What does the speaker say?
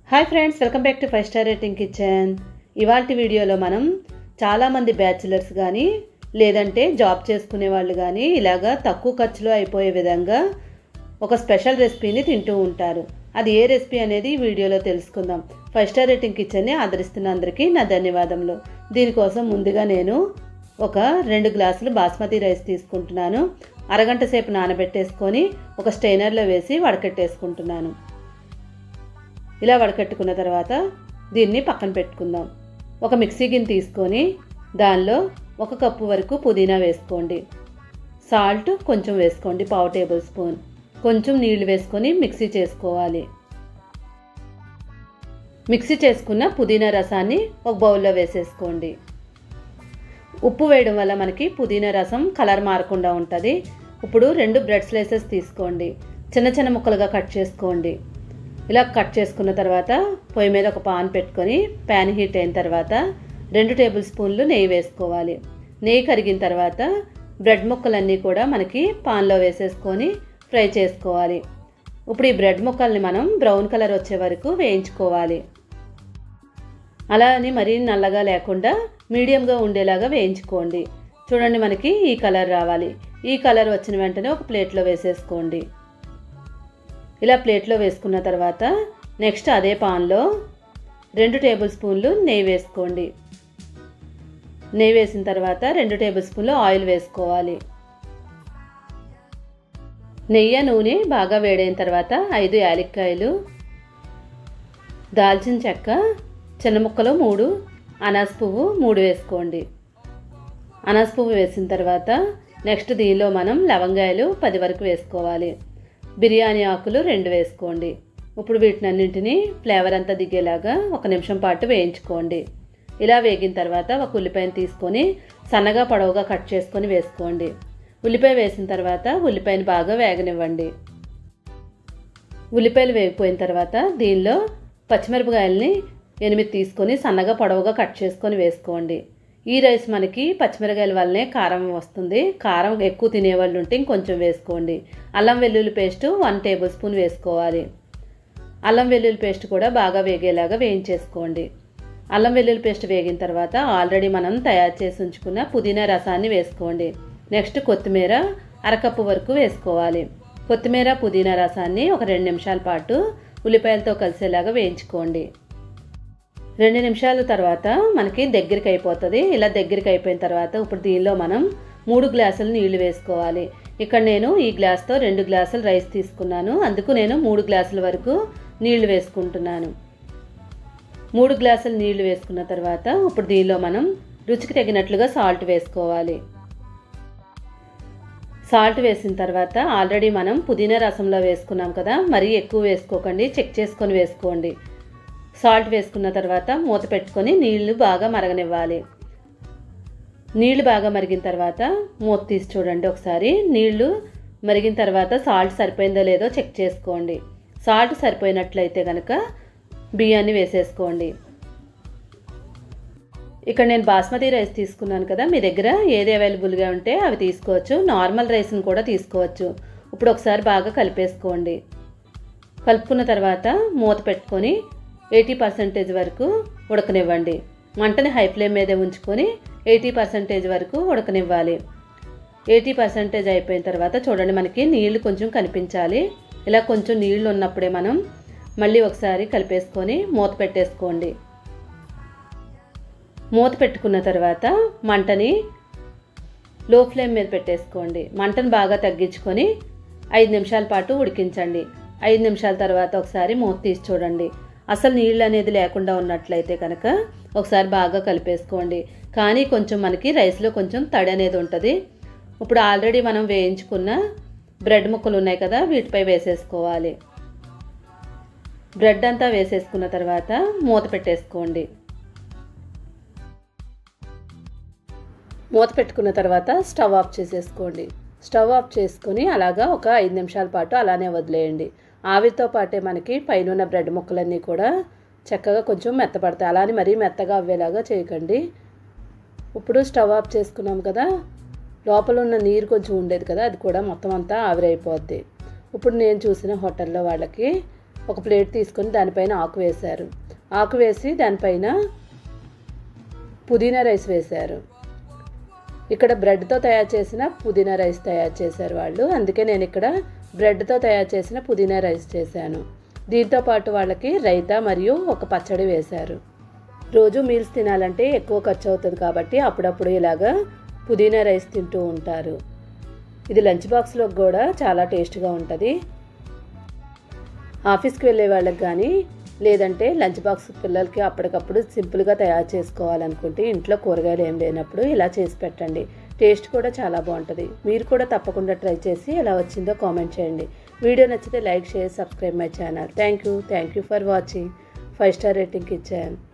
hi friends welcome back to five star rating kitchen ఇవాళ వీడియోలో మనం చాలామంది బ్యాచిలర్స్ కానీ లేదంటే జాబ్ చేసుకునే వాళ్ళు కానీ ఇలాగా తక్కువ ఖర్చులో అయిపోయే విధంగా ఒక స్పెషల్ రెసిపీని తింటూ ఉంటారు అది ఏ రెసిపీ అనేది ఈ వీడియోలో తెలుసుకుందాం ఫైవ్ స్టార్ రేటింగ్ కిచెన్ని ఆదరిస్తున్న అందరికీ నా ధన్యవాదములు దీనికోసం ముందుగా నేను ఒక రెండు గ్లాసులు బాస్మతి రైస్ తీసుకుంటున్నాను అరగంట సేపు నానబెట్టేసుకొని ఒక స్టెయినర్లో వేసి వడకట్టేసుకుంటున్నాను ఇలా వడకట్టుకున్న తర్వాత దీన్ని పక్కన పెట్టుకుందాం ఒక మిక్సీ గిన్నె తీసుకొని దానిలో ఒక కప్పు వరకు పుదీనా వేసుకోండి సాల్ట్ కొంచెం వేసుకోండి పావు టేబుల్ స్పూన్ కొంచెం నీళ్లు వేసుకొని మిక్సీ చేసుకోవాలి మిక్సీ చేసుకున్న పుదీనా రసాన్ని ఒక బౌల్లో వేసేసుకోండి ఉప్పు వేయడం వల్ల మనకి పుదీనా రసం కలర్ మారకుండా ఉంటుంది ఇప్పుడు రెండు బ్రెడ్ స్లైసెస్ తీసుకోండి చిన్న చిన్న ముక్కలుగా కట్ చేసుకోండి ఇలా కట్ చేసుకున్న తర్వాత పొయ్యి మీద ఒక పాన్ పెట్టుకొని ప్యాన్ హీట్ అయిన తర్వాత రెండు టేబుల్ స్పూన్లు నెయ్యి వేసుకోవాలి నెయ్యి కరిగిన తర్వాత బ్రెడ్ ముక్కలన్నీ కూడా మనకి పాన్లో వేసేసుకొని ఫ్రై చేసుకోవాలి ఇప్పుడు ఈ బ్రెడ్ ముక్కల్ని మనం బ్రౌన్ కలర్ వచ్చే వరకు వేయించుకోవాలి అలా అని మరీ నల్లగా లేకుండా మీడియంగా ఉండేలాగా వేయించుకోండి చూడండి మనకి ఈ కలర్ రావాలి ఈ కలర్ వచ్చిన వెంటనే ఒక ప్లేట్లో వేసేసుకోండి ఇలా ప్లేట్లో వేసుకున్న తర్వాత నెక్స్ట్ అదే పాన్లో రెండు టేబుల్ స్పూన్లు నెయ్యి వేసుకోండి నెయ్యి వేసిన తర్వాత రెండు టేబుల్ స్పూన్లు ఆయిల్ వేసుకోవాలి నెయ్యి నూనె బాగా వేడైన తర్వాత ఐదు యాలక్కాయలు దాల్చిన చెక్క చిన్న ముక్కలు మూడు అనాస్ పువ్వు మూడు వేసుకోండి అనాస్ పువ్వు వేసిన తర్వాత నెక్స్ట్ దీనిలో మనం లవంగాయలు పది వరకు వేసుకోవాలి బిర్యానీ ఆకులు రెండు వేసుకోండి ఇప్పుడు వీటినన్నింటినీ ఫ్లేవర్ అంతా దిగేలాగా ఒక నిమిషం పాటు వేయించుకోండి ఇలా వేగిన తర్వాత ఒక ఉల్లిపాయను తీసుకొని సన్నగా పొడవుగా కట్ చేసుకొని వేసుకోండి ఉల్లిపాయ వేసిన తర్వాత ఉల్లిపాయను బాగా వేగనివ్వండి ఉల్లిపాయలు వేగిపోయిన తర్వాత దీనిలో పచ్చిమిరపకాయలని ఎనిమిది తీసుకొని సన్నగా పొడవుగా కట్ చేసుకొని వేసుకోండి ఈ రైస్ మనకి పచ్చిమిరకాయల వల్లనే కారం వస్తుంది కారం ఎక్కువ తినేవాళ్ళు ఉంటే ఇంకొంచెం వేసుకోండి అల్లం వెల్లుల్లి పేస్ట్ వన్ టేబుల్ స్పూన్ వేసుకోవాలి అల్లం వెల్లుల్లి పేస్ట్ కూడా బాగా వేగేలాగా వేయించేసుకోండి అల్లం వెల్లుల్లి పేస్ట్ వేగిన తర్వాత ఆల్రెడీ మనం తయారు చేసి ఉంచుకున్న పుదీనా రసాన్ని వేసుకోండి నెక్స్ట్ కొత్తిమీర అరకప్పు వరకు వేసుకోవాలి కొత్తిమీర పుదీనా రసాన్ని ఒక రెండు నిమిషాల పాటు ఉల్లిపాయలతో కలిసేలాగా వేయించుకోండి రెండు నిమిషాల తర్వాత మనకి దగ్గరికి అయిపోతుంది ఇలా దగ్గరికి అయిపోయిన తర్వాత ఇప్పుడు దీనిలో మనం మూడు గ్లాసులు నీళ్లు వేసుకోవాలి ఇక్కడ నేను ఈ గ్లాస్తో రెండు గ్లాసులు రైస్ తీసుకున్నాను అందుకు నేను మూడు గ్లాసుల వరకు నీళ్లు వేసుకుంటున్నాను మూడు గ్లాసులు నీళ్లు వేసుకున్న తర్వాత ఇప్పుడు దీనిలో మనం రుచికి తగినట్లుగా సాల్ట్ వేసుకోవాలి సాల్ట్ వేసిన తర్వాత ఆల్రెడీ మనం పుదీనా రసంలో వేసుకున్నాం కదా మరీ ఎక్కువ వేసుకోకండి చెక్ చేసుకొని వేసుకోండి సాల్ట్ వేసుకున్న తర్వాత మూత పెట్టుకొని నీళ్లు బాగా మరగనివ్వాలి నీళ్లు బాగా మరిగిన తర్వాత మూత తీసి చూడండి ఒకసారి నీళ్లు మరిగిన తర్వాత సాల్ట్ సరిపోయిందో లేదో చెక్ చేసుకోండి సాల్ట్ సరిపోయినట్లయితే కనుక బియ్యాన్ని వేసేసుకోండి ఇక్కడ నేను బాస్మతి రైస్ తీసుకున్నాను కదా మీ దగ్గర ఏది అవైలబుల్గా ఉంటే అవి తీసుకోవచ్చు నార్మల్ రైస్ని కూడా తీసుకోవచ్చు ఇప్పుడు ఒకసారి బాగా కలిపేసుకోండి కలుపుకున్న తర్వాత మూత పెట్టుకొని ఎయిటీ పర్సెంటేజ్ వరకు ఉడకనివ్వండి మంటని హై ఫ్లేమ్ మీదే ఉంచుకొని ఎయిటీ పర్సెంటేజ్ వరకు ఉడకనివ్వాలి ఎయిటీ పర్సెంటేజ్ అయిపోయిన తర్వాత చూడండి మనకి నీళ్లు కొంచెం కనిపించాలి ఇలా కొంచెం నీళ్లు ఉన్నప్పుడే మనం మళ్ళీ ఒకసారి కలిపేసుకొని మూత పెట్టేసుకోండి మూత పెట్టుకున్న తర్వాత మంటని లో ఫ్లేమ్ మీద పెట్టేసుకోండి మంటను బాగా తగ్గించుకొని ఐదు నిమిషాల పాటు ఉడికించండి ఐదు నిమిషాల తర్వాత ఒకసారి మూత తీసి చూడండి అసలు నీళ్ళు అనేది లేకుండా ఉన్నట్లయితే కనుక ఒకసారి బాగా కలిపేసుకోండి కానీ కొంచెం మనకి రైస్లో కొంచెం తడి అనేది ఉంటుంది ఇప్పుడు ఆల్రెడీ మనం వేయించుకున్న బ్రెడ్ ముక్కలు ఉన్నాయి కదా వీటిపై వేసేసుకోవాలి బ్రెడ్ అంతా వేసేసుకున్న తర్వాత మూత పెట్టేసుకోండి మూత పెట్టుకున్న తర్వాత స్టవ్ ఆఫ్ చేసేసుకోండి స్టవ్ ఆఫ్ చేసుకొని అలాగా ఒక ఐదు నిమిషాల పాటు అలానే వదిలేయండి ఆవిరితో పాటే మనకి పైన ఉన్న బ్రెడ్ ముక్కలన్నీ కూడా చక్కగా కొంచెం మెత్తపడతాయి అలానే మరీ మెత్తగా అవ్వేలాగా చేయకండి ఇప్పుడు స్టవ్ ఆఫ్ చేసుకున్నాం కదా లోపల ఉన్న నీరు కొంచెం ఉండేది కదా అది కూడా మొత్తం అంతా ఆవిరైపోద్ది ఇప్పుడు నేను చూసిన హోటల్లో వాళ్ళకి ఒక ప్లేట్ తీసుకొని దానిపైన ఆకు వేశారు ఆకు వేసి దానిపైన పుదీనా రైస్ వేశారు ఇక్కడ బ్రెడ్తో తయారు చేసిన పుదీనా రైస్ తయారు చేశారు వాళ్ళు అందుకే నేను ఇక్కడ బ్రెడ్తో తయారు చేసిన పుదీనా రైస్ చేశాను దీంతో పాటు వాళ్ళకి రైతా మరియు ఒక పచ్చడి వేశారు రోజు మీల్స్ తినాలంటే ఎక్కువ ఖర్చు అవుతుంది కాబట్టి అప్పుడప్పుడు ఇలాగా పుదీనా రైస్ తింటూ ఉంటారు ఇది లంచ్ బాక్స్లో కూడా చాలా టేస్ట్గా ఉంటుంది ఆఫీస్కి వెళ్ళే వాళ్ళకి కానీ లేదంటే లంచ్ బాక్స్ పిల్లలకి అప్పటికప్పుడు సింపుల్గా తయారు చేసుకోవాలనుకుంటే ఇంట్లో కూరగాయలు ఏం లేనప్పుడు ఇలా చేసి పెట్టండి టేస్ట్ కూడా చాలా బాగుంటుంది మీరు కూడా తప్పకుండా ట్రై చేసి ఎలా వచ్చిందో కామెంట్ చేయండి వీడియో నచ్చితే like share subscribe my channel thank you thank you for watching five star రేటింగ్కి ఇచ్చాను